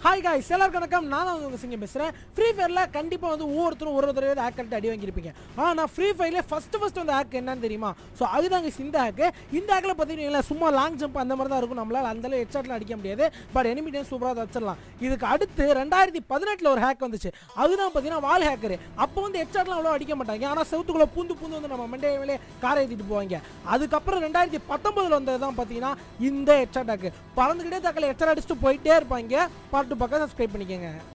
hi guys எல்லாருக்கும் வணக்கம் நான் தான் உங்க சிங்கம் பேசுகிறேன் ஃப்ரீ ஃபயரில் கண்டிப்பாக வந்து ஒவ்வொருத்தரும் ஒரு தடவை ஹேக் கட்டு அடி வாங்கியிருப்பீங்க ஆனால் ஃப்ரீ ஃபயர்லேயே ஃபஸ்ட்டு ஃபஸ்ட்டு வந்து ஹேக் என்னன்னு தெரியுமா ஸோ அதுதாங்க இந்த ஹேக்கு இந்த ஹேக்கில் பார்த்தீங்கன்னா சும்மா லாங் ஜம்ப் அந்த மாதிரி தான் இருக்கும் நம்மளால் அந்தளவு ஹெட்ஷாட்டில் அடிக்க முடியாது பட் எனிமி டைம் சூப்பராக வச்சிடலாம் இதுக்கு அடுத்து ரெண்டாயிரத்தி பதினெட்டில் ஒரு ஹேக் வந்துச்சு அதுதான் பார்த்தீங்கன்னா வால் ஹேக்கர் அப்போ வந்து ஹெட்ஷாட்லாம் அவ்வளோ அடிக்க மாட்டாங்க ஆனால் செவத்துக்குள்ளே பூந்து பூந்து வந்து நம்ம மண்டே மேலே காரை ஏற்றிட்டு போவாங்க அதுக்கப்புறம் ரெண்டாயிரத்தி பத்தொன்பதில் வந்தது தான் பார்த்தீங்கன்னா இந்த ஹெட்ஷாட் ஹேக்கு பறந்துக்கிட்டே தக்கலை ஹெட்ஷாட் அடிச்சுட்டு போயிட்டே இருப்பாங்க பார்த்து பக்கம் சப்ஸ்கிரைப் பண்ணிக்கோங்க